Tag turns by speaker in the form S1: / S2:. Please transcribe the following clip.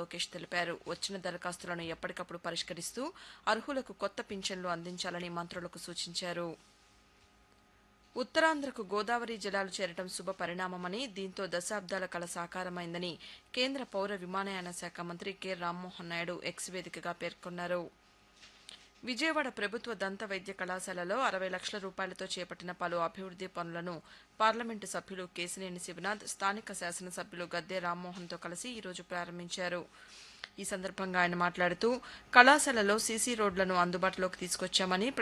S1: లోకేష్ తెలిపారు వచ్చిన దరఖాస్తులను ఎప్పటికప్పుడు పరిష్కరిస్తూ అర్హులకు కొత్త పింఛన్లు అందించాలని మంత్రులకు సూచించారు ఉత్తరాంధ్రకు గోదావరి జలాలు చేరడం శుభ పరిణామమని దీంతో దశాబ్దాల కల సాకారమైందని కేంద్ర పౌర విమానయాన శాఖ మంత్రి కె రామ్మోహన్ నాయుడు ఎక్స్ వేదికగా పేర్కొన్నారు విజయవాడ ప్రభుత్వ దంత వైద్య కళాశాలలో అరవై లక్షల రూపాయలతో చేపట్టిన పలు అభివృద్ది పనులను పార్లమెంటు సభ్యులు కేసినేని శివనాథ్ స్థానిక శాసనసభ్యులు గద్దె రామ్మోహన్తో కలిసి ఈరోజు ప్రారంభించారు ఈ సందర్భంగా ఆయన మాట్లాడుతూ కళాశాలలో సీసీ రోడ్లను అందుబాటులోకి తీసుకొచ్చామని